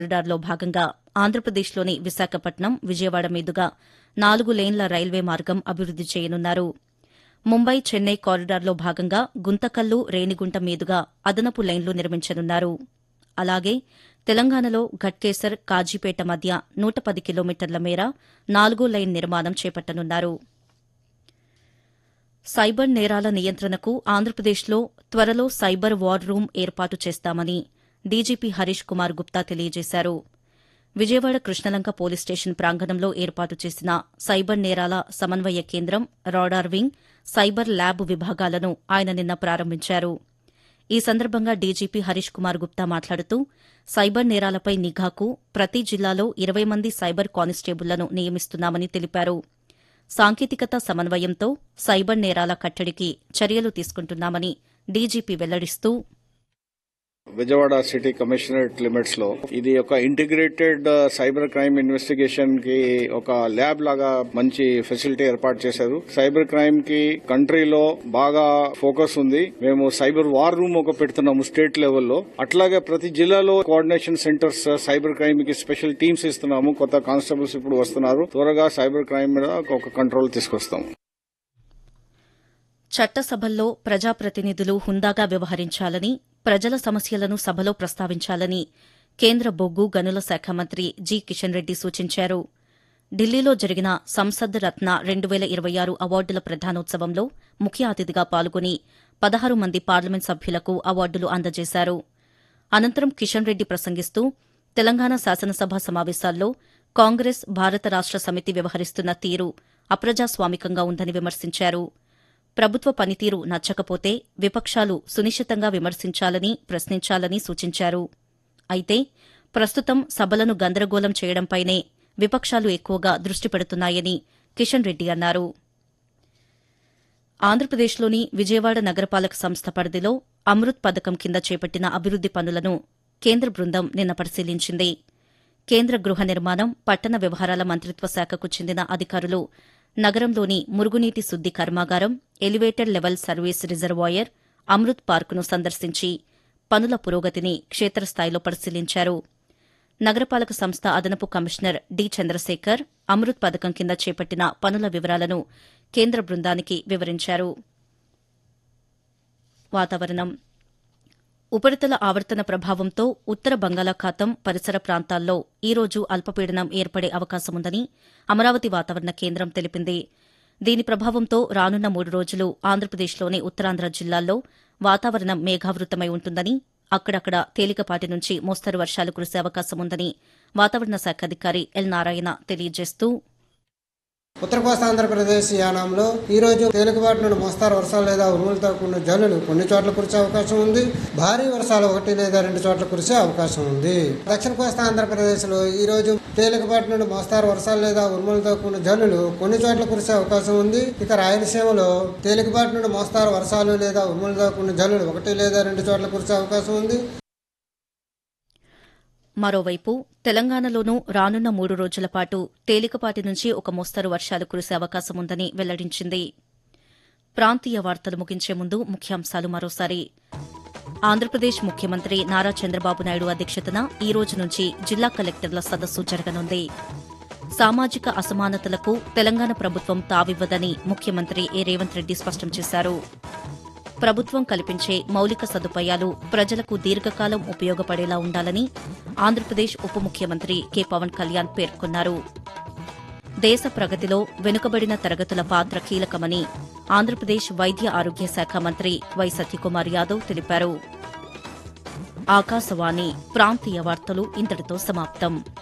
కారిడార్లో భాగంగా ఆంధ్రప్రదేశ్లోని విశాఖపట్నం విజయవాడ మీదుగా నాలుగు లేన్ల రైల్వే మార్గం అభివృద్ది చేయనున్నారు ముంబై చెన్నై కారిడార్లో భాగంగా గుంతకల్లు రేణిగుంట మీదుగా అదనపు లైన్లు నిర్మించనున్నారు అలాగే తెలంగాణలో ఘట్కేసర్ కాజీపేట మధ్య నూట పది కిలోమీటర్ల మేర నాలుగో లైన్ నిర్మాణం చేపట్టనున్నారు సైబర్ నేరాల నియంత్రణకు ఆంధ్రప్రదేశ్లో త్వరలో సైబర్ వార్ రూమ్ ఏర్పాటు చేస్తామని డీజీపీ హరీష్ కుమార్ గుప్తా తెలియజేశారు విజయవాడ కృష్ణలంక పోలీస్ స్టేషన్ ప్రాంగణంలో ఏర్పాటు చేసిన సైబర్ నేరాల సమన్వయ కేంద్రం రాడార్ వింగ్ సైబర్ ల్యాబ్ విభాగాలను ఆయన నిన్న ప్రారంభించారు ఈ సందర్భంగా డీజీపీ హరీష్ కుమార్ గుప్తా మాట్లాడుతూ సైబర్ నేరాలపై నిఘాకు ప్రతి జిల్లాలో ఇరవై మంది సైబర్ కానిస్టేబుళ్లను నియమిస్తున్నామని తెలిపారు సాంకేతికత సమన్వయంతో సైబర్ నేరాల కట్టడికి చర్యలు తీసుకుంటున్నామని డీజీపీ వెల్లడిస్తూ విజయవాడ సిటీ కమిషనరేట్ లిమిట్స్ లో ఇది ఒక ఇంటిగ్రేటెడ్ సైబర్ క్రైమ్ ఇన్వెస్టిగేషన్ కి ఒక ల్యాబ్ లాగా మంచి ఫెసిలిటీ ఏర్పాటు చేశారు సైబర్ క్రైమ్ కి కంట్రీలో బాగా ఫోకస్ ఉంది మేము సైబర్ వార్ రూమ్ ఒక పెడుతున్నాము స్టేట్ లెవెల్లో అట్లాగే ప్రతి జిల్లాలో కోఆర్డినేషన్ సెంటర్స్ సైబర్ క్రైమ్ కి స్పెషల్ టీమ్స్ ఇస్తున్నాము కొత్త కానిస్టేబుల్స్ ఇప్పుడు వస్తున్నారు త్వరగా సైబర్ క్రైమ్ మీద ఒక కంట్రోల్ తీసుకొస్తాము చట్టసభల్లో ప్రజాప్రతినిధులు హుందాగా వ్యవహరించాలని ప్రజల సమస్యలను సభలో ప్రస్తావించాలని కేంద్ర బొగ్గు గనుల శాఖ మంత్రి జి కిషన్ రెడ్డి సూచించారు ఢిల్లీలో జరిగిన సంసద్ రత్న రెండు వేల ఇరవై ఆరు అవార్డుల ప్రదానోత్సవంలో ముఖ్య అతిథిగా పాల్గొని పదహారు మంది పార్లమెంట్ సభ్యులకు అవార్డులు అందజేశారు అనంతరం కిషన్ రెడ్డి ప్రసంగిస్తూ తెలంగాణ శాసనసభ సమావేశాల్లో కాంగ్రెస్ భారత రాష్ట సమితి వ్యవహరిస్తున్న తీరు అప్రజాస్వామికంగా ఉందని విమర్శించారు ప్రభుత్వ పనితీరు నచ్చకపోతే విపక్షాలు సునిశ్చితంగా విమర్శించాలని ప్రశ్నించాలని సూచించారు అయితే ప్రస్తుతం సభలను గందరగోళం చేయడంపైనే విపక్షాలు ఎక్కువగా దృష్టి పెడుతున్నాయని కిషన్ రెడ్డి అన్నారు ఆంధ్రప్రదేశ్లోని విజయవాడ నగరపాలక సంస్థ పరిధిలో అమృత్ పథకం కింద చేపట్టిన అభివృద్ది పనులను కేంద్ర బృందం నిన్న పరిశీలించింది కేంద్ర గృహ నిర్మాణం పట్టణ వ్యవహారాల మంత్రిత్వ శాఖకు చెందిన అధికారులు నగరంలోని మురుగునీటి శుద్ది కర్మాగారం elevated level service reservoir Amrut పార్కును సందర్శించి పనుల పురోగతిని క్షేత్రస్థాయిలో పరిశీలించారు నగరపాలక సంస్థ అదనపు కమిషనర్ డి చంద్రశేఖర్ అమృత్ పథకం కింద చేపట్టిన పనుల వివరాలను కేంద్ర బృందానికి వివరించారు వాతావరణం ఉపరితల ఆవర్తన ప్రభావంతో ఉత్తర బంగాళాఖాతం పరిసర ప్రాంతాల్లో ఈ రోజు అల్పపీడనం ఏర్పడే అవకాశముందని అమరావతి వాతావరణ కేంద్రం తెలిపింది దీని ప్రభావంతో రానున్న మూడు రోజులు ఆంధ్రప్రదేశ్లోని ఉత్తరాంధ్ర జిల్లాల్లో వాతావరణం మేఘావృతమై ఉంటుందని అక్కడక్కడ తేలికపాటి నుంచి మోస్తరు వర్షాలు కురిసే అవకాశముందని వాతావరణ శాఖ అధికారి ఎల్ నారాయణ తెలియజేస్తూ ఉత్తర కోస్తా ఆంధ్రప్రదేశ్ యానంలో ఈ రోజు తేలికపాటి నుండి మోస్తారు వర్షాలు లేదా ఉరుములతో కూడిన జల్లులు కొన్ని చోట్ల కురిసే అవకాశం ఉంది భారీ వర్షాలు ఒకటి లేదా రెండు చోట్ల కురిసే అవకాశం ఉంది దక్షిణ కోస్తా ఆంధ్రప్రదేశ్ లో ఈ రోజు తేలికపాటి నుండి మోస్తారు వర్షాలు లేదా ఉరుములతో కూడిన జల్లులు కొన్ని చోట్ల కురిసే అవకాశం ఉంది ఇక రాయలసీమలో తేలికపాటి నుండి మోస్తారు వర్షాలు లేదా ఉరుములతో కూడిన జల్లులు ఒకటి లేదా రెండు చోట్ల కురిసే అవకాశం ఉంది మరోవైపు తెలంగాణలోనూ రానున్న మూడు రోజుల పాటు తేలికపాటి నుంచి ఒక మోస్తరు వర్షాలు కురిసే అవకాశముందని వెల్లడించింది ప్రాంతీయ వార్తలు ముగించే ముందు ముఖ్యాంశాలు మరోసారి ఆంధ్రప్రదేశ్ ముఖ్యమంత్రి నారా చంద్రబాబు నాయుడు అధ్యక్షతన ఈ రోజు నుంచి జిల్లా కలెక్టర్ల సదస్సు జరగనుంది సామాజిక అసమానతలకు తెలంగాణ ప్రభుత్వం తావివ్వదని ముఖ్యమంత్రి ఏ రేవంత్ రెడ్డి స్పష్టం చేశారు ప్రభుత్వం కల్పించే మౌలిక సదుపాయాలు ప్రజలకు దీర్ఘకాలం ఉపయోగపడేలా ఉండాలని ఆంధ్రప్రదేశ్ ఉప ముఖ్యమంత్రి కె పవన్ కళ్యాణ్ పేర్కొన్నారు దేశ ప్రగతిలో వెనుకబడిన తరగతుల పాత్ర కీలకమని ఆంధ్రప్రదేశ్ వైద్య ఆరోగ్య శాఖ మంత్రి వై సత్యకుమార్ యాదవ్ తెలిపారు ఆకాశవాణి ప్రాంతీయ వార్తలు ఇంతటితో సమాప్తం